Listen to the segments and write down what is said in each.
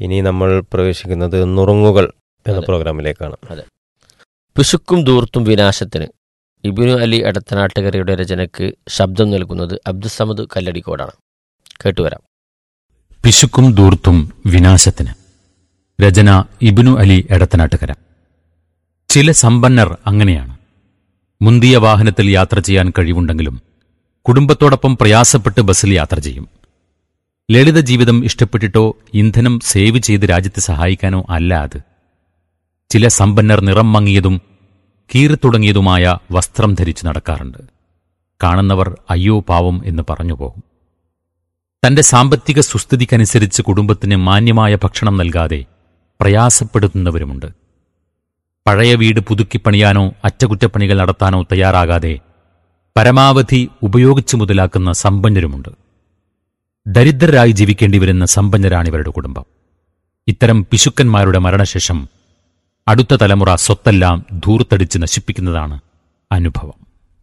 ഇനി നമ്മൾ പ്രവേശിക്കുന്നത് നുറുങ്ങുകൾ എന്ന അതെ. പ്രോഗ്രാമിലേക്കാണ് പിശുക്കും ദൂർത്തും വിനാശത്തിന് ഇബിനു അലി എടത്തനാട്ടുകരയുടെ രചനയ്ക്ക് ശബ്ദം നൽകുന്നത് അബ്ദുസമദ് കല്ലടിക്കോടാണ് കേട്ടുവരാം പിശുക്കും ദൂർത്തും വിനാശത്തിന് രചന ഇബ്നു അലി എടത്തനാട്ടുകര ചില സമ്പന്നർ അങ്ങനെയാണ് മുന്തിയ വാഹനത്തിൽ യാത്ര ചെയ്യാൻ കഴിവുണ്ടെങ്കിലും കുടുംബത്തോടൊപ്പം പ്രയാസപ്പെട്ട് ബസ്സിൽ യാത്ര ചെയ്യും ലളിത ജീവിതം ഇഷ്ടപ്പെട്ടിട്ടോ ഇന്ധനം സേവ് ചെയ്ത് രാജ്യത്തെ സഹായിക്കാനോ അല്ല അത് ചില സമ്പന്നർ നിറം മങ്ങിയതും കീറിത്തുടങ്ങിയതുമായ വസ്ത്രം ധരിച്ചു നടക്കാറുണ്ട് കാണുന്നവർ അയ്യോ പാവം എന്ന് പറഞ്ഞു പോകും തന്റെ സാമ്പത്തിക സുസ്ഥിതിക്കനുസരിച്ച് കുടുംബത്തിന് മാന്യമായ ഭക്ഷണം നൽകാതെ പ്രയാസപ്പെടുത്തുന്നവരുമുണ്ട് പഴയ വീട് പുതുക്കിപ്പണിയാനോ അറ്റകുറ്റപ്പണികൾ നടത്താനോ തയ്യാറാകാതെ പരമാവധി ഉപയോഗിച്ചു മുതലാക്കുന്ന സമ്പന്നരുമുണ്ട് ദരിദ്രരായി ജീവിക്കേണ്ടി വരുന്ന സമ്പന്നരാണിവരുടെ കുടുംബം ഇത്തരം പിശുക്കന്മാരുടെ മരണശേഷം അടുത്ത തലമുറ സ്വത്തെല്ലാം ധൂർത്തടിച്ച് നശിപ്പിക്കുന്നതാണ് അനുഭവം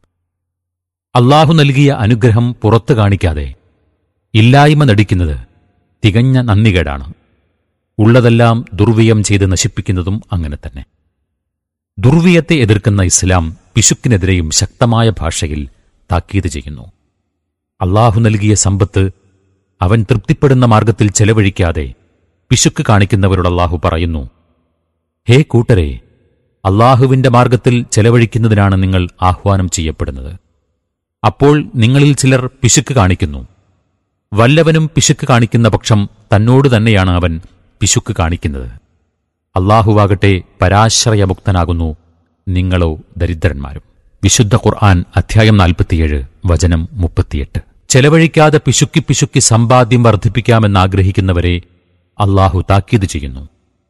അള്ളാഹു നൽകിയ അനുഗ്രഹം പുറത്തു കാണിക്കാതെ ഇല്ലായ്മ നടിക്കുന്നത് തികഞ്ഞ നന്ദികേടാണ് ഉള്ളതെല്ലാം ദുർവ്യയം ചെയ്ത് നശിപ്പിക്കുന്നതും അങ്ങനെ തന്നെ ദുർവ്യയത്തെ എതിർക്കുന്ന ഇസ്ലാം പിശുക്കിനെതിരെയും ശക്തമായ ഭാഷയിൽ താക്കീത് ചെയ്യുന്നു അള്ളാഹു നൽകിയ സമ്പത്ത് അവൻ തൃപ്തിപ്പെടുന്ന മാർഗത്തിൽ ചെലവഴിക്കാതെ പിശുക്ക് കാണിക്കുന്നവരോട് അള്ളാഹു പറയുന്നു ഹേ കൂട്ടരെ അള്ളാഹുവിന്റെ മാർഗത്തിൽ ചെലവഴിക്കുന്നതിനാണ് നിങ്ങൾ ആഹ്വാനം ചെയ്യപ്പെടുന്നത് അപ്പോൾ നിങ്ങളിൽ ചിലർ പിശുക്ക് കാണിക്കുന്നു വല്ലവനും പിശുക്ക് കാണിക്കുന്ന പക്ഷം തന്നോട് തന്നെയാണ് അവൻ പിശുക്ക് കാണിക്കുന്നത് അള്ളാഹുവാകട്ടെ പരാശ്രയമുക്തനാകുന്നു നിങ്ങളോ ദരിദ്രന്മാരും വിശുദ്ധ ഖുർആൻ അധ്യായം നാൽപ്പത്തിയേഴ് വചനം മുപ്പത്തിയെട്ട് ചെലവഴിക്കാതെ പിശുക്കി പിശുക്കി സമ്പാദ്യം വർദ്ധിപ്പിക്കാമെന്നാഗ്രഹിക്കുന്നവരെ അള്ളാഹു താക്കീത് ചെയ്യുന്നു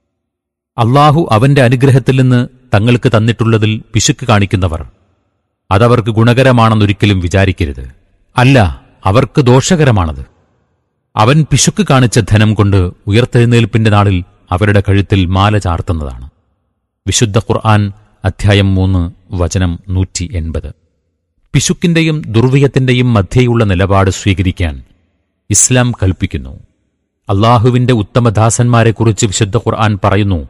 അള്ളാഹു അവന്റെ അനുഗ്രഹത്തിൽ നിന്ന് തങ്ങൾക്ക് തന്നിട്ടുള്ളതിൽ പിശുക്ക് കാണിക്കുന്നവർ അതവർക്ക് ഗുണകരമാണെന്നൊരിക്കലും വിചാരിക്കരുത് അല്ല അവർക്ക് ദോഷകരമാണത് അവൻ പിശുക്ക് കാണിച്ച ധനം കൊണ്ട് ഉയർത്തെഴുന്നേൽപ്പിന്റെ നാളിൽ അവരുടെ കഴുത്തിൽ മാല ചാർത്തുന്നതാണ് വിശുദ്ധ ഖുർആൻ അധ്യായം മൂന്ന് വചനം നൂറ്റി എൺപത് പിശുക്കിന്റെയും ദുർവ്യയത്തിന്റെയും മധ്യേയുള്ള നിലപാട് സ്വീകരിക്കാൻ ഇസ്ലാം കൽപ്പിക്കുന്നു അള്ളാഹുവിന്റെ ഉത്തമദാസന്മാരെക്കുറിച്ച് വിശുദ്ധ ഖുർആൻ പറയുന്നു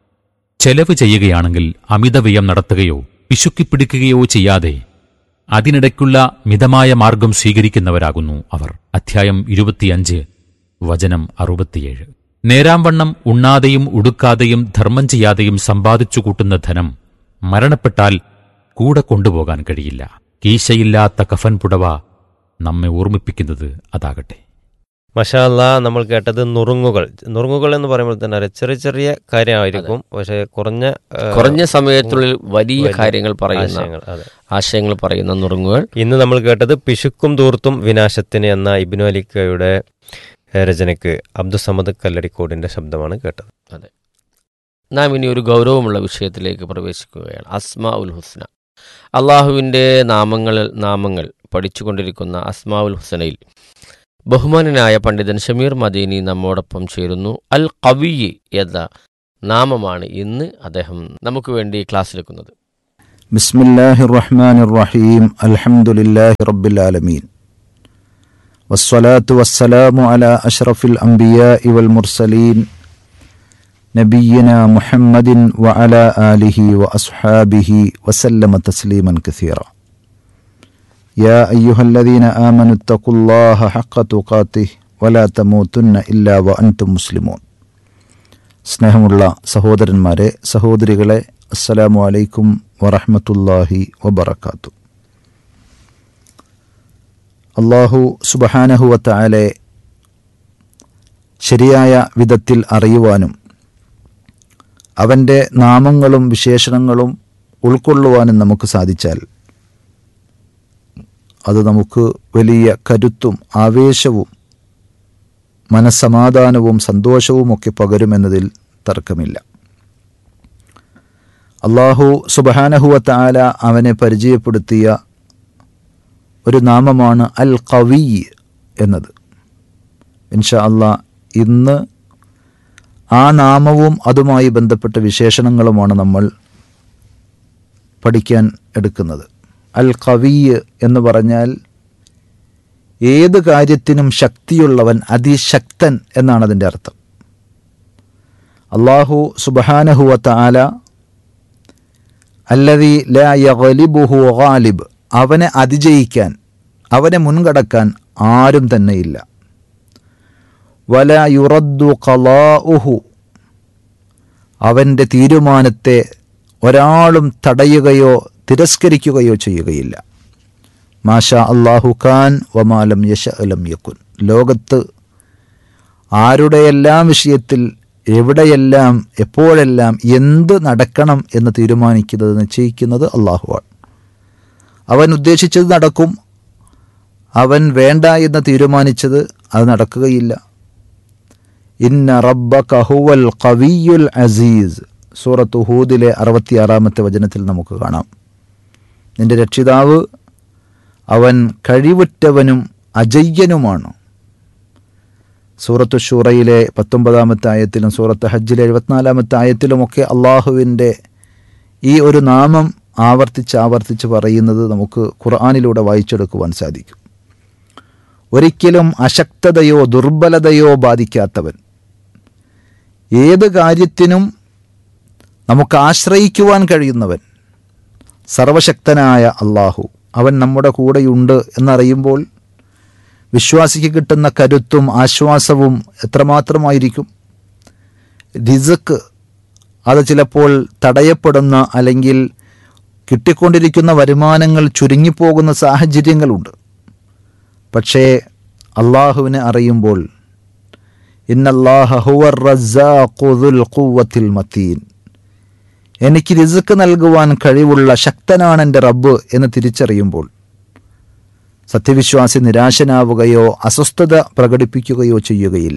ചെലവ് ചെയ്യുകയാണെങ്കിൽ അമിതവ്യയം നടത്തുകയോ പിശുക്കിപ്പിടിക്കുകയോ ചെയ്യാതെ അതിനിടയ്ക്കുള്ള മിതമായ മാർഗം സ്വീകരിക്കുന്നവരാകുന്നു അവർ അധ്യായം ഇരുപത്തിയഞ്ച് വചനം അറുപത്തിയേഴ് നേരാംവണ്ണം ഉണ്ണാതെയും ഉടുക്കാതെയും ധർമ്മം ചെയ്യാതെയും സമ്പാദിച്ചു കൂട്ടുന്ന ധനം മരണപ്പെട്ടാൽ കൂടെ കൊണ്ടുപോകാൻ കഴിയില്ല കീശയില്ലാത്ത കഫൻ പുടവ നമ്മെ ഓർമ്മിപ്പിക്കുന്നത് അതാകട്ടെ മഷാല്ല നമ്മൾ കേട്ടത് നുറുങ്ങുകൾ നുറുങ്ങുകൾ എന്ന് പറയുമ്പോൾ തന്നെ അറിയാം, ചെറിയ ചെറിയ കാര്യമായിരിക്കും പക്ഷെ കുറഞ്ഞ ആ, കുറഞ്ഞ സമയത്തിനുള്ളിൽ വലിയ വലിയ കാര്യങ്ങൾ പറയുന്ന ആശയങ്ങൾ അതെ ആശയങ്ങൾ പറയുന്ന നുറുങ്ങുകൾ ഇന്ന് നമ്മൾ കേട്ടത് പിശുക്കും ദൂർത്തും വിനാശത്തിന് എന്ന ഇബിനു അലിക്കയുടെ ഏഹ്, രചനയ്ക്ക് അബ്ദുസമദ് കല്ലടിക്കോടിന്റെ ശബ്ദമാണ് കേട്ടത് നാം ഇനി ഒരു ഗൗരവമുള്ള വിഷയത്തിലേക്ക് പ്രവേശിക്കുകയാണ് അസ്മാ ഉൽ ഹുസ്ന അള്ളാഹുവിൻ്റെ നാമങ്ങൾ നാമങ്ങൾ പഠിച്ചുകൊണ്ടിരിക്കുന്ന അസ്മാ ഉൽ ഹുസനയിൽ ബഹുമാനനായ പണ്ഡിതൻ ഷമീർ മദീനി നമ്മോടൊപ്പം ചേരുന്നു അൽ കവിയി എന്ന നാമമാണ് ഇന്ന് അദ്ദേഹം നമുക്ക് വേണ്ടി ക്ലാസ്സിലെക്കുന്നത് بسم الله الرحمن الرحيم الحمد لله رب العالمين والصلاة والسلام على أشرف الأنبياء والمرسلين نبينا محمد وعلى آله وأصحابه وسلم تسليما كثيرا يا أيها الذين آمنوا اتقوا الله حق تقاته ولا تموتن إلا وأنتم مسلمون സ്നേഹമുള്ള സഹോദരന്മാരെ സഹോദരികളെ അസ്സലാമു അലൈക്കും വറഹ്മത്തുള്ളാഹി വബറകാത്തു അള്ളാഹു സുബഹാനഹുവത്തായാലെ ശരിയായ വിധത്തിൽ അറിയുവാനും അവൻ്റെ നാമങ്ങളും വിശേഷണങ്ങളും ഉൾക്കൊള്ളുവാനും നമുക്ക് സാധിച്ചാൽ അത് നമുക്ക് വലിയ കരുത്തും ആവേശവും മനസ്സമാധാനവും സന്തോഷവും ഒക്കെ പകരുമെന്നതിൽ തർക്കമില്ല അള്ളാഹു സുബഹാനഹുവത്ത ആല അവനെ പരിചയപ്പെടുത്തിയ ഒരു നാമമാണ് അൽ കവി എന്നത് ഇൻഷാ അള്ളാ ഇന്ന് ആ നാമവും അതുമായി ബന്ധപ്പെട്ട വിശേഷണങ്ങളുമാണ് നമ്മൾ പഠിക്കാൻ എടുക്കുന്നത് അൽ കവി എന്ന് പറഞ്ഞാൽ ഏത് കാര്യത്തിനും ശക്തിയുള്ളവൻ അതിശക്തൻ എന്നാണ് അതിൻ്റെ അർത്ഥം അള്ളാഹു സുബഹാനഹുവത്ത ആല അല്ലതി ലാ യഗ്ലിബുഹു ഗാലിബ് അവനെ അതിജയിക്കാൻ അവനെ മുൻകടക്കാൻ ആരും തന്നെയില്ല വല യുറദ്ദു ഖലാഉഹു അവൻ്റെ തീരുമാനത്തെ ഒരാളും തടയുകയോ തിരസ്കരിക്കുകയോ ചെയ്യുകയില്ല മാഷ അള്ളാഹു ഖാൻ വമാലം യശ അലം യക്കുൻ ലോകത്ത് ആരുടെയെല്ലാം വിഷയത്തിൽ എവിടെയെല്ലാം എപ്പോഴെല്ലാം എന്ത് നടക്കണം എന്ന് തീരുമാനിക്കുന്നത് നിശ്ചയിക്കുന്നത് അള്ളാഹുവാണ് അവൻ ഉദ്ദേശിച്ചത് നടക്കും അവൻ വേണ്ട എന്ന് തീരുമാനിച്ചത് അത് നടക്കുകയില്ല ഇന്ന റബ്ബ കഹുവൽ കവിയുൽ അസീസ് സൂറത്ത് ഹൂദിലെ അറുപത്തിയാറാമത്തെ വചനത്തിൽ നമുക്ക് കാണാം നിന്റെ രക്ഷിതാവ് അവൻ കഴിവുറ്റവനും അജയ്യനുമാണ് സൂറത്ത് ഷൂറയിലെ പത്തൊമ്പതാമത്തെ ആയത്തിലും സൂറത്ത് ഹജ്ജിലെ എഴുപത്തിനാലാമത്തെ ആയത്തിലുമൊക്കെ അള്ളാഹുവിൻ്റെ ഈ ഒരു നാമം ആവർത്തിച്ച് ആവർത്തിച്ച് പറയുന്നത് നമുക്ക് ഖുർആാനിലൂടെ വായിച്ചെടുക്കുവാൻ സാധിക്കും ഒരിക്കലും അശക്തതയോ ദുർബലതയോ ബാധിക്കാത്തവൻ ഏത് കാര്യത്തിനും നമുക്ക് ആശ്രയിക്കുവാൻ കഴിയുന്നവൻ സർവശക്തനായ അള്ളാഹു അവൻ നമ്മുടെ കൂടെയുണ്ട് എന്നറിയുമ്പോൾ വിശ്വാസിക്ക് കിട്ടുന്ന കരുത്തും ആശ്വാസവും എത്രമാത്രമായിരിക്കും റിസക്ക് അത് ചിലപ്പോൾ തടയപ്പെടുന്ന അല്ലെങ്കിൽ കിട്ടിക്കൊണ്ടിരിക്കുന്ന വരുമാനങ്ങൾ ചുരുങ്ങിപ്പോകുന്ന സാഹചര്യങ്ങളുണ്ട് പക്ഷേ അള്ളാഹുവിനെ അറിയുമ്പോൾ ഇന്നല്ലാഹുവർ ഖുവത്തിൽ മത്തീൻ എനിക്ക് റിസുക്ക് നൽകുവാൻ കഴിവുള്ള ശക്തനാണ് എൻ്റെ റബ്ബ് എന്ന് തിരിച്ചറിയുമ്പോൾ സത്യവിശ്വാസി നിരാശനാവുകയോ അസ്വസ്ഥത പ്രകടിപ്പിക്കുകയോ ചെയ്യുകയില്ല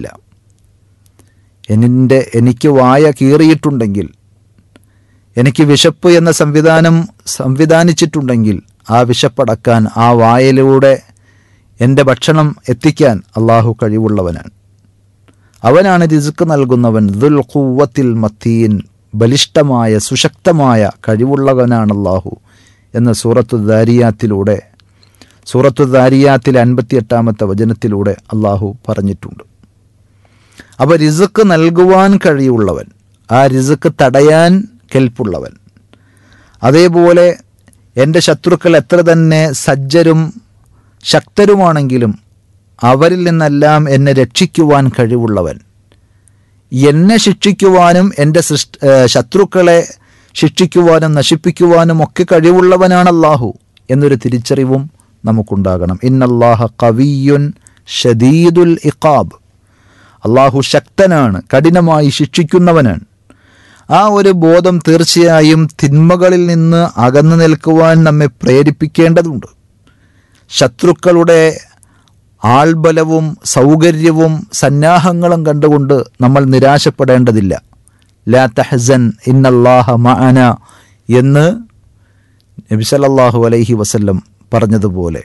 എൻ്റെ എനിക്ക് വായ കീറിയിട്ടുണ്ടെങ്കിൽ എനിക്ക് വിശപ്പ് എന്ന സംവിധാനം സംവിധാനിച്ചിട്ടുണ്ടെങ്കിൽ ആ വിശപ്പടക്കാൻ ആ വായയിലൂടെ എൻ്റെ ഭക്ഷണം എത്തിക്കാൻ അള്ളാഹു കഴിവുള്ളവനാണ് അവനാണ് റിസുക്ക് നൽകുന്നവൻ ദുൽ ഖുവത്തിൽ മത്തീൻ ബലിഷ്ഠമായ സുശക്തമായ കഴിവുള്ളവനാണ് അള്ളാഹു എന്ന് സൂറത്തു ദാരിയാത്തിലൂടെ സൂറത്തു ദാരിയാത്തിലെ അൻപത്തിയെട്ടാമത്തെ വചനത്തിലൂടെ അള്ളാഹു പറഞ്ഞിട്ടുണ്ട് അപ്പോൾ റിസുക്ക് നൽകുവാൻ കഴിവുള്ളവൻ ആ റിസുക്ക് തടയാൻ കെൽപ്പുള്ളവൻ അതേപോലെ എൻ്റെ ശത്രുക്കൾ എത്ര തന്നെ സജ്ജരും ശക്തരുമാണെങ്കിലും അവരിൽ നിന്നെല്ലാം എന്നെ രക്ഷിക്കുവാൻ കഴിവുള്ളവൻ എന്നെ ശിക്ഷിക്കുവാനും എൻ്റെ സൃഷ്ട ശത്രുക്കളെ ശിക്ഷിക്കുവാനും നശിപ്പിക്കുവാനും ഒക്കെ കഴിവുള്ളവനാണ് അള്ളാഹു എന്നൊരു തിരിച്ചറിവും നമുക്കുണ്ടാകണം ഇന്നല്ലാഹ കവിയുൻ ഷദീദുൽ ഇഖാബ് അള്ളാഹു ശക്തനാണ് കഠിനമായി ശിക്ഷിക്കുന്നവനാണ് ആ ഒരു ബോധം തീർച്ചയായും തിന്മകളിൽ നിന്ന് അകന്നു നിൽക്കുവാൻ നമ്മെ പ്രേരിപ്പിക്കേണ്ടതുണ്ട് ശത്രുക്കളുടെ ആൾബലവും സൗകര്യവും സന്നാഹങ്ങളും കണ്ടുകൊണ്ട് നമ്മൾ നിരാശപ്പെടേണ്ടതില്ല ലാ തഹസൻ ഇന്നല്ലാഹ മഅന എന്ന് നബിസലല്ലാഹു അലൈഹി വസല്ലം പറഞ്ഞതുപോലെ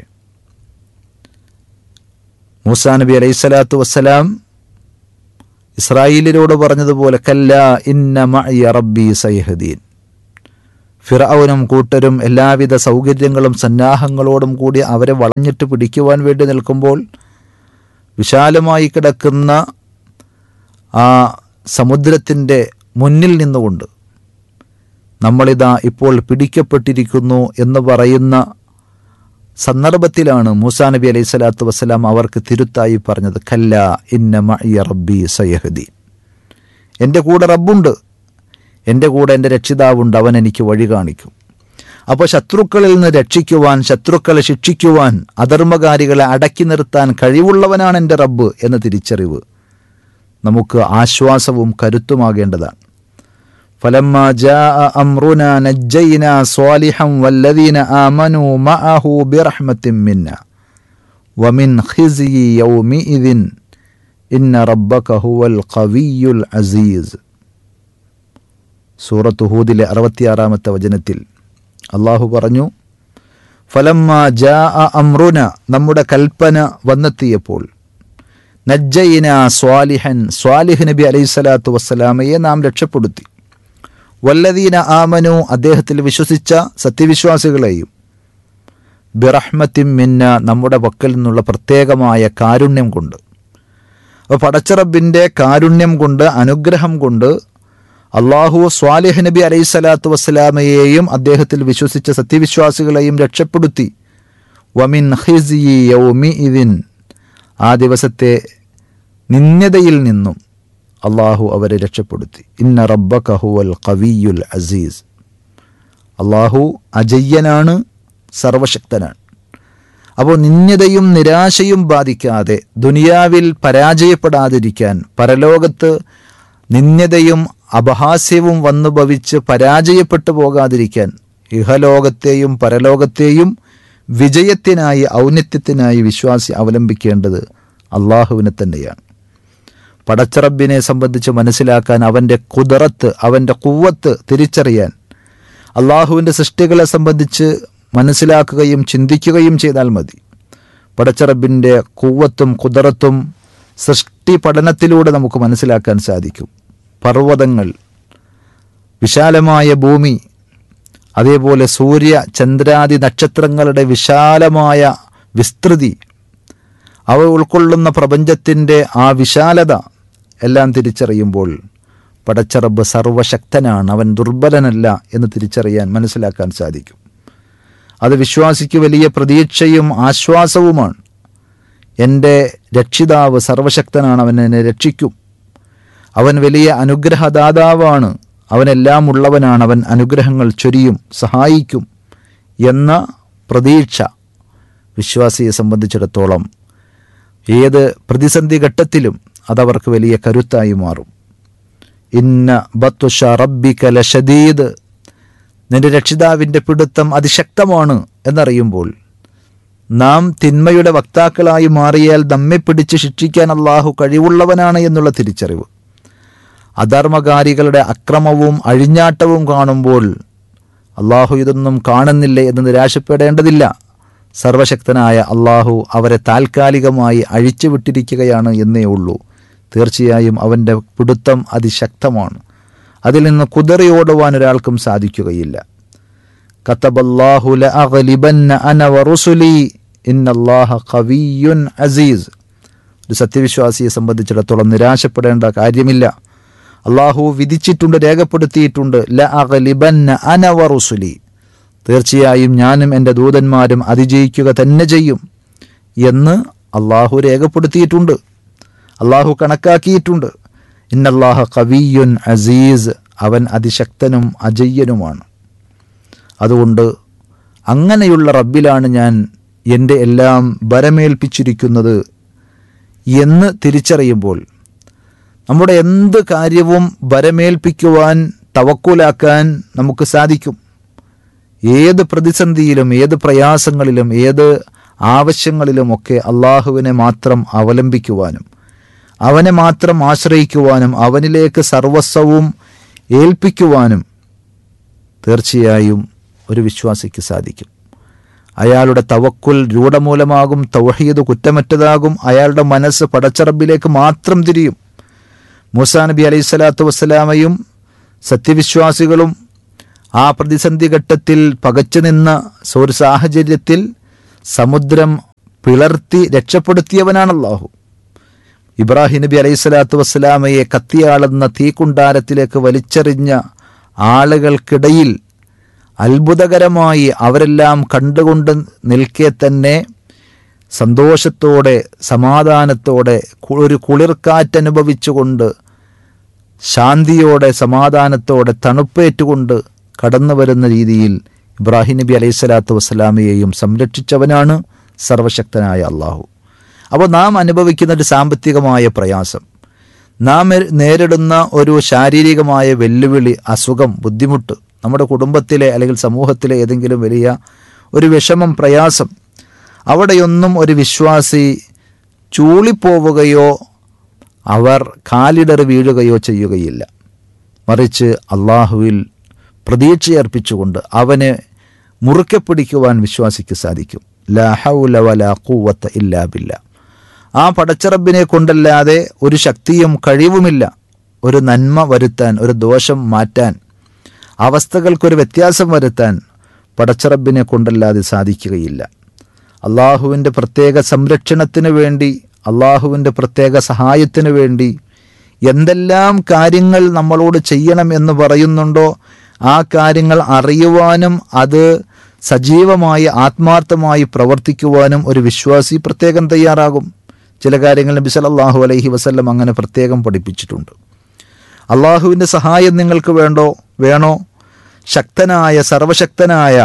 മൂസാ നബി അലൈഹി സ്വലാത്തു വസ്സലാം ഇസ്രായേലിനോട് പറഞ്ഞതുപോലെ കല്ല ഇന്ന മഅയ റബ്ബി സൈഹദീൻ ഫിറൌനും കൂട്ടരും എല്ലാവിധ സൗകര്യങ്ങളും സന്നാഹങ്ങളോടും കൂടി അവരെ വളഞ്ഞിട്ട് പിടിക്കുവാൻ വേണ്ടി നിൽക്കുമ്പോൾ വിശാലമായി കിടക്കുന്ന ആ സമുദ്രത്തിൻ്റെ മുന്നിൽ നിന്നുകൊണ്ട് നമ്മളിതാ ഇപ്പോൾ പിടിക്കപ്പെട്ടിരിക്കുന്നു എന്ന് പറയുന്ന സന്ദർഭത്തിലാണ് മൂസാ നബി അലൈഹി സ്വലാത്തു വസ്സലാം അവർക്ക് തിരുത്തായി പറഞ്ഞത് കല്ല ഇന്ന മഅയ റബ്ബി സയഹദീൻ എൻ്റെ കൂടെ റബ്ബുണ്ട് എൻ്റെ കൂടെ എൻ്റെ രക്ഷിതാവുണ്ട് അവൻ എനിക്ക് വഴി കാണിക്കും അപ്പോൾ ശത്രുക്കളിൽ നിന്ന് രക്ഷിക്കുവാൻ ശത്രുക്കളെ ശിക്ഷിക്കുവാൻ അധർമ്മകാരികളെ അടക്കി നിർത്താൻ കഴിവുള്ളവനാണ് എൻ്റെ റബ്ബ് എന്ന തിരിച്ചറിവ് നമുക്ക് ആശ്വാസവും കരുത്തുമാകേണ്ടതാണ് فلما جاء أمرنا نجينا صالحا والذين آمنوا معه برحمة منا ومن خزي يومئذ إن ربك هو القوي العزيز സൂറത്ത് ഹൂദിലെ അറുപത്തിയാറാമത്തെ വചനത്തിൽ അള്ളാഹു പറഞ്ഞു ഫലമ്മ ജാ അമ്രുന നമ്മുടെ കൽപ്പന വന്നെത്തിയപ്പോൾ നജ്ജയിന സ്വാലിഹൻ സ്വാലിഹ് നബി അലൈഹി സ്വലാത്തു വസ്സലാമയെ നാം രക്ഷപ്പെടുത്തി വല്ലദീന ആമനു അദ്ദേഹത്തിൽ വിശ്വസിച്ച സത്യവിശ്വാസികളെയും ബിറഹ്മത്തിൻ മിന്ന നമ്മുടെ പക്കൽ നിന്നുള്ള പ്രത്യേകമായ കാരുണ്യം കൊണ്ട് അപ്പോൾ പടച്ചറബിൻ്റെ കാരുണ്യം കൊണ്ട് അനുഗ്രഹം കൊണ്ട് അള്ളാഹു സ്വാലിഹ് നബി അലൈഹി സ്വലാത്തു വസ്സലാമയെയും അദ്ദേഹത്തിൽ വിശ്വസിച്ച സത്യവിശ്വാസികളെയും രക്ഷപ്പെടുത്തി വമിൻ ഖിസിയി യൗമിഇദിൻ ആ ദിവസത്തെ നിന്യതയിൽ നിന്നും അള്ളാഹു അവരെ രക്ഷപ്പെടുത്തി ഇന്ന റബ്ബക ഹുവൽ ഖവിയുൽ അസീസ് അള്ളാഹു അജയ്യനാണ് സർവശക്തനാണ് അപ്പോൾ നിന്യതയും നിരാശയും ബാധിക്കാതെ ദുനിയാവിൽ പരാജയപ്പെടാതിരിക്കാൻ പരലോകത്ത് നിന്യതയും അപഹാസ്യവും വന്നു ഭവിച്ച് പരാജയപ്പെട്ടു പോകാതിരിക്കാൻ ഇഹലോകത്തെയും പരലോകത്തെയും വിജയത്തിനായി ഔന്നത്യത്തിനായി വിശ്വാസി അവലംബിക്കേണ്ടത് അള്ളാഹുവിനെ തന്നെയാണ് പടച്ചറബിനെ സംബന്ധിച്ച് മനസ്സിലാക്കാൻ അവൻ്റെ കുതിറത്ത് അവൻ്റെ കുവ്വത്ത് തിരിച്ചറിയാൻ അള്ളാഹുവിൻ്റെ സൃഷ്ടികളെ സംബന്ധിച്ച് മനസ്സിലാക്കുകയും ചിന്തിക്കുകയും ചെയ്താൽ മതി പടച്ചറബിൻ്റെ കുവ്വത്തും കുതിറത്തും സൃഷ്ടി പഠനത്തിലൂടെ നമുക്ക് മനസ്സിലാക്കാൻ സാധിക്കും പർവ്വതങ്ങൾ വിശാലമായ ഭൂമി അതേപോലെ സൂര്യ ചന്ദ്രാദി നക്ഷത്രങ്ങളുടെ വിശാലമായ വിസ്തൃതി അവ ഉൾക്കൊള്ളുന്ന പ്രപഞ്ചത്തിൻ്റെ ആ വിശാലത എല്ലാം തിരിച്ചറിയുമ്പോൾ പടച്ചറബ് സർവശക്തനാണ് അവൻ ദുർബലനല്ല എന്ന് തിരിച്ചറിയാൻ മനസ്സിലാക്കാൻ സാധിക്കും അത് വിശ്വാസിക്ക് വലിയ പ്രതീക്ഷയും ആശ്വാസവുമാണ് എൻ്റെ രക്ഷിതാവ് സർവശക്തനാണ് അവൻ എന്നെ രക്ഷിക്കും അവൻ വലിയ അനുഗ്രഹദാതാവാണ് അവനെല്ലാം ഉള്ളവനാണ് അവൻ അനുഗ്രഹങ്ങൾ ചൊരിയും സഹായിക്കും എന്ന പ്രതീക്ഷ വിശ്വാസിയെ സംബന്ധിച്ചിടത്തോളം ഏത് പ്രതിസന്ധി ഘട്ടത്തിലും അതവർക്ക് വലിയ കരുത്തായി മാറും ഇന്ന ബത്തുഷ റബ്ബിക ലഷദീദ് നിന്റെ രക്ഷിതാവിൻ്റെ പിടുത്തം അതിശക്തമാണ് എന്നറിയുമ്പോൾ നാം തിന്മയുടെ വക്താക്കളായി മാറിയാൽ നമ്മെ പിടിച്ച് ശിക്ഷിക്കാൻ അള്ളാഹു കഴിവുള്ളവനാണ് എന്നുള്ള തിരിച്ചറിവ് അധർമ്മകാരികളുടെ അക്രമവും അഴിഞ്ഞാട്ടവും കാണുമ്പോൾ അള്ളാഹു ഇതൊന്നും കാണുന്നില്ലേ എന്ന് നിരാശപ്പെടേണ്ടതില്ല സർവശക്തനായ അള്ളാഹു അവരെ താൽക്കാലികമായി അഴിച്ചുവിട്ടിരിക്കുകയാണ് എന്നേ ഉള്ളൂ തീർച്ചയായും അവൻ്റെ പിടുത്തം അതിശക്തമാണ് അതിൽ നിന്ന് കുതിറിയോടുവാൻ ഒരാൾക്കും സാധിക്കുകയില്ല കത്തബല്ലാഹു ലഅഗ്ലിബന്ന അന വറുസുലി ഇന്നല്ലാഹ ഖവിയ്യുൻ അസീസ് ഒരു സത്യവിശ്വാസിയെ സംബന്ധിച്ചിടത്തോളം നിരാശപ്പെടേണ്ട കാര്യമില്ല അള്ളാഹു വിധിച്ചിട്ടുണ്ട് രേഖപ്പെടുത്തിയിട്ടുണ്ട് ല അഗ്ലിബന്ന അന വറുസുലി തീർച്ചയായും ഞാനും എൻ്റെ ദൂതന്മാരും അതിജയിക്കുക തന്നെ ചെയ്യും എന്ന് അള്ളാഹു രേഖപ്പെടുത്തിയിട്ടുണ്ട് അള്ളാഹു കണക്കാക്കിയിട്ടുണ്ട് ഇന്നല്ലാഹ കവിയുൻ അസീസ് അവൻ അതിശക്തനും അജയ്യനുമാണ് അതുകൊണ്ട് അങ്ങനെയുള്ള റബ്ബിലാണ് ഞാൻ എൻ്റെ എല്ലാം ബരമേൽപ്പിച്ചിരിക്കുന്നത് എന്ന് തിരിച്ചറിയുമ്പോൾ നമ്മുടെ എന്ത് കാര്യവും ബരമേൽപ്പിക്കുവാൻ തവക്കുലാക്കാൻ നമുക്ക് സാധിക്കും ഏത് പ്രതിസന്ധിയിലും ഏത് പ്രയാസങ്ങളിലും ഏത് ആവശ്യങ്ങളിലുമൊക്കെ അള്ളാഹുവിനെ മാത്രം അവലംബിക്കുവാനും അവനെ മാത്രം ആശ്രയിക്കുവാനും അവനിലേക്ക് സർവസ്വവും ഏൽപ്പിക്കുവാനും തീർച്ചയായും ഒരു വിശ്വാസിക്ക് സാധിക്കും അയാളുടെ തവക്കുൽ രൂഢമൂലമാകും തൗഹീദ് കുറ്റമറ്റതാകും അയാളുടെ മനസ്സ് പടച്ചറബിലേക്ക് മാത്രം തിരിയും മൂസാ നബി അലൈഹി സ്വലാത്തു വസ്സലാമയും സത്യവിശ്വാസികളും ആ പ്രതിസന്ധി ഘട്ടത്തിൽ പകച്ചു നിന്ന ഒരു സാഹചര്യത്തിൽ സമുദ്രം പിളർത്തി രക്ഷപ്പെടുത്തിയവനാണ് അള്ളാഹു ഇബ്രാഹിം നബി അലൈഹി സ്വലാത്തു വസ്സലാമയെ കത്തിയാളുന്ന തീക്കുണ്ടാരത്തിലേക്ക് വലിച്ചെറിഞ്ഞ ആളുകൾക്കിടയിൽ അത്ഭുതകരമായി അവരെല്ലാം കണ്ടുകൊണ്ട് നിൽക്കെ തന്നെ സന്തോഷത്തോടെ സമാധാനത്തോടെ കു- ഒരു കുളിർക്കാറ്റനുഭവിച്ചുകൊണ്ട് ശാന്തിയോടെ സമാധാനത്തോടെ തണുപ്പേറ്റുകൊണ്ട് കടന്നു വരുന്ന രീതിയിൽ ഇബ്രാഹിം നബി അലൈഹി സ്വലാത്തു വസ്സലാമയെയും സംരക്ഷിച്ചവനാണ് സർവശക്തനായ അള്ളാഹു അപ്പോൾ നാം അനുഭവിക്കുന്ന ഒരു സാമ്പത്തികമായ പ്രയാസം നാം എ- നേരിടുന്ന ഒരു ശാരീരികമായ വെല്ലുവിളി അസുഖം ബുദ്ധിമുട്ട് നമ്മുടെ കുടുംബത്തിലെ അല്ലെങ്കിൽ സമൂഹത്തിലെ ഏതെങ്കിലും വലിയ ഒരു വിഷമം പ്രയാസം അവിടെയൊന്നും ഒരു വിശ്വാസി ചൂളിപ്പോവുകയോ അവർ കാലിടറി വീഴുകയോ ചെയ്യുകയില്ല മറിച്ച് അള്ളാഹുവിൽ പ്രതീക്ഷയർപ്പിച്ചുകൊണ്ട് അവനെ മുറുക്കെ പിടിക്കുവാൻ വിശ്വാസിക്ക് സാധിക്കും ലാ ഹൗല വലാ ഖുവത്ത ഇല്ലാ ബില്ല ആ പടച്ചറബിനെ കൊണ്ടല്ലാതെ ഒരു ശക്തിയും കഴിവുമില്ല ഒരു നന്മ വരുത്താൻ ഒരു ദോഷം മാറ്റാൻ അവസ്ഥകൾക്കൊരു വ്യത്യാസം വരുത്താൻ പടച്ചറബിനെ കൊണ്ടല്ലാതെ സാധിക്കുകയില്ല അള്ളാഹുവിൻ്റെ പ്രത്യേക സംരക്ഷണത്തിന് വേണ്ടി അള്ളാഹുവിൻ്റെ പ്രത്യേക സഹായത്തിന് വേണ്ടി എന്തെല്ലാം കാര്യങ്ങൾ നമ്മളോട് ചെയ്യണം എന്ന് പറയുന്നുണ്ടോ ആ കാര്യങ്ങൾ അറിയുവാനും അത് സജീവമായി ആത്മാർത്ഥമായി പ്രവർത്തിക്കുവാനും ഒരു വിശ്വാസി പ്രത്യേകം തയ്യാറാകും ചില കാര്യങ്ങൾ നബി സല്ലല്ലാഹു അലൈഹി വസല്ലം അങ്ങനെ പ്രത്യേകം പഠിപ്പിച്ചിട്ടുണ്ട് അള്ളാഹുവിൻ്റെ സഹായം നിങ്ങൾക്ക് വേണ്ടോ വേണോ ശക്തനായ സർവശക്തനായ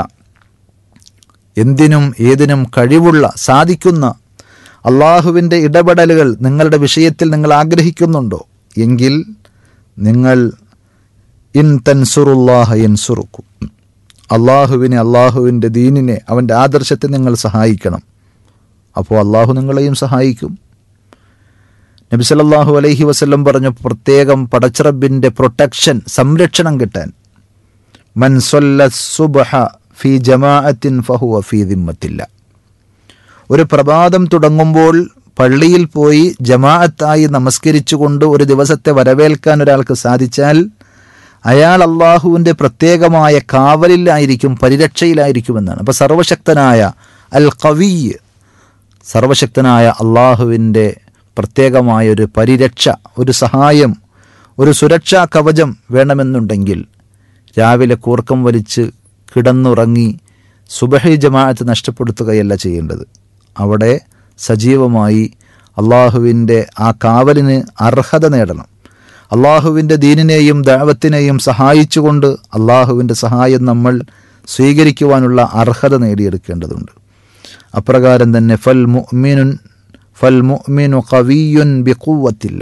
എന്തിനും ഏതിനും കഴിവുള്ള സാധിക്കുന്ന അള്ളാഹുവിൻ്റെ ഇടപെടലുകൾ നിങ്ങളുടെ വിഷയത്തിൽ നിങ്ങൾ ആഗ്രഹിക്കുന്നുണ്ടോ എങ്കിൽ നിങ്ങൾ ഇൻ തൻസുറുല്ലാഹ യൻസുറുക്കും അള്ളാഹുവിനെ അള്ളാഹുവിൻ്റെ ദീനിനെ അവൻ്റെ ആദർശത്തെ നിങ്ങൾ സഹായിക്കണം അപ്പോൾ അള്ളാഹു നിങ്ങളെയും സഹായിക്കും നബി സല്ലല്ലാഹു അലൈഹി വസല്ലം പറഞ്ഞു പ്രത്യേകം പടച്ചിറബിൻ്റെ പ്രൊട്ടക്ഷൻ സംരക്ഷണം കിട്ടാൻ മൻ സൊല്ല സുബഹ ഫി ജമാഅത്തിൻ ഫഹുവ ഫി ദിമ്മത്തില്ല ഒരു പ്രഭാതം തുടങ്ങുമ്പോൾ പള്ളിയിൽ പോയി ജമാഅത്തായി നമസ്കരിച്ചുകൊണ്ട് ഒരു ദിവസത്തെ വരവേൽക്കാൻ ഒരാൾക്ക് സാധിച്ചാൽ അയാൾ അള്ളാഹുവിൻ്റെ പ്രത്യേകമായ കാവലിലായിരിക്കും പരിരക്ഷയിലായിരിക്കുമെന്നാണ് അപ്പോൾ സർവശക്തനായ അൽ കവിയ് സർവശക്തനായ അള്ളാഹുവിൻ്റെ പ്രത്യേകമായ ഒരു പരിരക്ഷ ഒരു സഹായം ഒരു സുരക്ഷാ കവചം വേണമെന്നുണ്ടെങ്കിൽ രാവിലെ കൂർക്കം വലിച്ച് കിടന്നുറങ്ങി സുബഹി ജമാഅത്ത് നഷ്ടപ്പെടുത്തുകയല്ല ചെയ്യേണ്ടത് അവിടെ സജീവമായി അള്ളാഹുവിൻ്റെ ആ കാവലിന് അർഹത നേടണം അള്ളാഹുവിൻ്റെ ദീനിനെയും ദൈവത്തിനെയും സഹായിച്ചുകൊണ്ട് അള്ളാഹുവിൻ്റെ സഹായം നമ്മൾ സ്വീകരിക്കുവാനുള്ള അർഹത നേടിയെടുക്കേണ്ടതുണ്ട് അപ്രകാരം തന്നെ ഫൽ മുഅ്മിനുൻ ഫൽ മുഅ്മിനു കവിയുൻ ബിഖുവത്തില്ല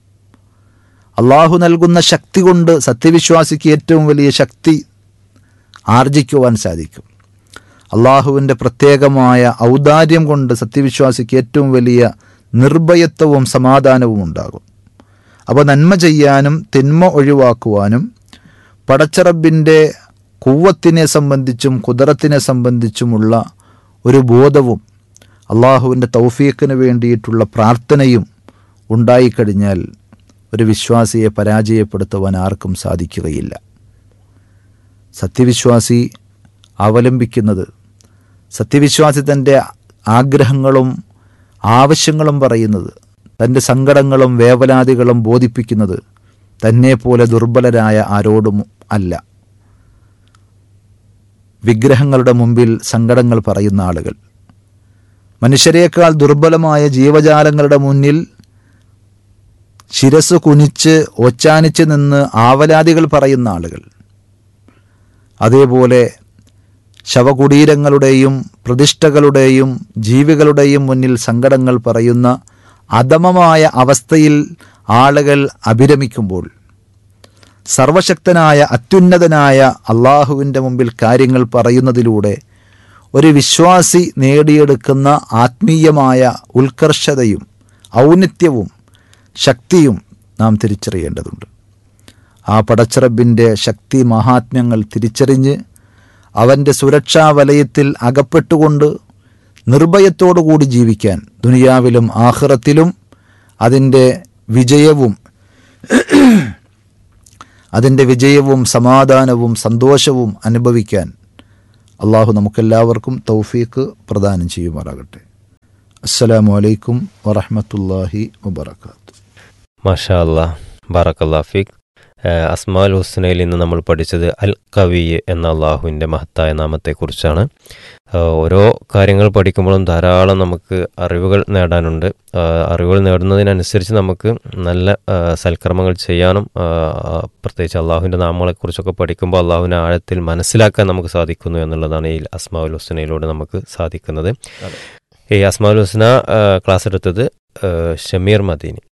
അള്ളാഹു നൽകുന്ന ശക്തി കൊണ്ട് സത്യവിശ്വാസിക്ക് ഏറ്റവും വലിയ ശക്തി ആർജിക്കുവാൻ സാധിക്കും അള്ളാഹുവിൻ്റെ പ്രത്യേകമായ ഔദാര്യം കൊണ്ട് സത്യവിശ്വാസിക്ക് ഏറ്റവും വലിയ നിർഭയത്വവും സമാധാനവും ഉണ്ടാകും അപ്പോൾ നന്മ ചെയ്യാനും തിന്മ ഒഴിവാക്കുവാനും പടച്ചറബിൻ്റെ കുവ്വത്തിനെ സംബന്ധിച്ചും കുതിരത്തിനെ സംബന്ധിച്ചുമുള്ള ഒരു ബോധവും അള്ളാഹുവിൻ്റെ തൗഫീഖിന് വേണ്ടിയിട്ടുള്ള പ്രാർത്ഥനയും ഉണ്ടായിക്കഴിഞ്ഞാൽ ഒരു വിശ്വാസിയെ പരാജയപ്പെടുത്തുവാൻ ആർക്കും സാധിക്കുകയില്ല സത്യവിശ്വാസി അവലംബിക്കുന്നത് സത്യവിശ്വാസി തൻ്റെ ആഗ്രഹങ്ങളും ആവശ്യങ്ങളും പറയുന്നത് തൻ്റെ സങ്കടങ്ങളും വേവലാതികളും ബോധിപ്പിക്കുന്നത് തന്നെ പോലെ ദുർബലരായ ആരോടും അല്ല വിഗ്രഹങ്ങളുടെ മുമ്പിൽ സങ്കടങ്ങൾ പറയുന്ന ആളുകൾ മനുഷ്യരെക്കാൾ ദുർബലമായ ജീവജാലങ്ങളുടെ മുന്നിൽ ശിരസ് കുനിച്ച് ഒച്ചാനിച്ച് നിന്ന് ആവലാതികൾ പറയുന്ന ആളുകൾ അതേപോലെ ശവകുടീരങ്ങളുടെയും പ്രതിഷ്ഠകളുടെയും ജീവികളുടെയും മുന്നിൽ സങ്കടങ്ങൾ പറയുന്ന അധമമായ അവസ്ഥയിൽ ആളുകൾ അഭിരമിക്കുമ്പോൾ സർവശക്തനായ അത്യുന്നതനായ അള്ളാഹുവിൻ്റെ മുമ്പിൽ കാര്യങ്ങൾ പറയുന്നതിലൂടെ ഒരു വിശ്വാസി നേടിയെടുക്കുന്ന ആത്മീയമായ ഉത്കർഷതയും ഔന്നിത്യവും ശക്തിയും നാം തിരിച്ചറിയേണ്ടതുണ്ട് ആ പടച്ചിറബിൻ്റെ ശക്തി മഹാത്മ്യങ്ങൾ തിരിച്ചറിഞ്ഞ് അവൻ്റെ സുരക്ഷാ വലയത്തിൽ അകപ്പെട്ടുകൊണ്ട് നിർഭയത്തോടുകൂടി ജീവിക്കാൻ ദുനിയാവിലും ആഹ്റത്തിലും അതിൻ്റെ വിജയവും അതിൻ്റെ വിജയവും സമാധാനവും സന്തോഷവും അനുഭവിക്കാൻ അള്ളാഹു നമുക്കെല്ലാവർക്കും തൗഫീക്ക് പ്രദാനം ചെയ്യുമാറാകട്ടെ അസ്സലാമു അലൈക്കും വറഹമത്തല്ലാഹി വബർക്കാത്തു മാഷാ അല്ലാ ബാറക്കല്ലാ ഫീഖ് ഏഹ് അസ്മാൽ ഹുസ്നയിൽ ഇന്ന് നമ്മൾ പഠിച്ചത് അൽ കവി എന്ന അള്ളാഹുവിൻ്റെ മഹത്തായ നാമത്തെക്കുറിച്ചാണ് ഏഹ് ഓരോ കാര്യങ്ങൾ പഠിക്കുമ്പോഴും ധാരാളം നമുക്ക് അറിവുകൾ നേടാനുണ്ട് ഏഹ് അറിവുകൾ നേടുന്നതിനനുസരിച്ച് നമുക്ക് നല്ല ഏഹ് സൽക്കർമ്മങ്ങൾ ചെയ്യാനും ഏഹ് പ്രത്യേകിച്ച് അള്ളാഹുവിൻ്റെ നാമങ്ങളെക്കുറിച്ചൊക്കെ പഠിക്കുമ്പോൾ അള്ളാഹുവിനെ ആഴത്തിൽ മനസ്സിലാക്കാൻ നമുക്ക് സാധിക്കുന്നു എന്നുള്ളതാണ് ഈ അസ്മാഉൽ ഹുസ്നയിലൂടെ നമുക്ക് സാധിക്കുന്നത് ഈ അസ്മാഉൽ ഹുസ്ന ഏഹ് ക്ലാസ് എടുത്തത് ഏഹ് ഷമീർ മദീനി